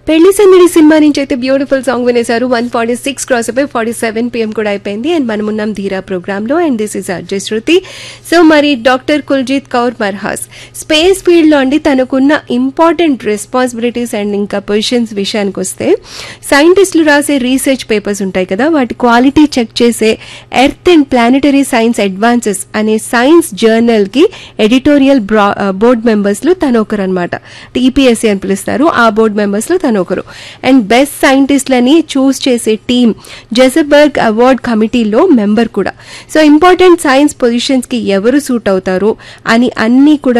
పెళ్లి సందడి సినిమా నుంచి అయితే బ్యూటిఫుల్ సాంగ్ వినేశారు వన్ ఫార్టీ సిక్స్ క్రాస్ అయిపోయి ఫార్టీ సెవెన్ పిఎం కూడా అయిపోయింది అండ్ మనం ఉన్నాం ధీరా ప్రోగ్రామ్ లో and this is RJ Shruti so మరి doctor Kuljeet Kaur Marhas space field లో అండి తనకున్న ఇంపార్టెంట్ రెస్పాన్సిబిలిటీస్ అండ్ ఇంకా పొజిషన్స్ విషయానికి వస్తే సైంటిస్టులు రాసే రీసెర్చ్ పేపర్స్ ఉంటాయి కదా వాటి క్వాలిటీ చెక్ చేసే earth and planetary science advances అనే సైన్స్ జర్నల్ కి ఎడిటోరియల్ బోర్డ్ మెంబర్స్ లో తను ఒకరు అనమాట టీపీఎస్సీ అని పిలుస్తారు ఆ బోర్డ్ మెంబర్స్ లో తను ఒకరు అండ్ బెస్ట్ సైంటిస్ట్లని చూస్ చేసే టీమ్ జెజబర్గ్ అవార్డ్ కమిటీలో మెంబర్ కూడా సో ఇంపార్టెంట్ సైన్స్ పొజిషన్స్ కి ఎవరు సూట్ అవుతారు అని అన్ని కూడా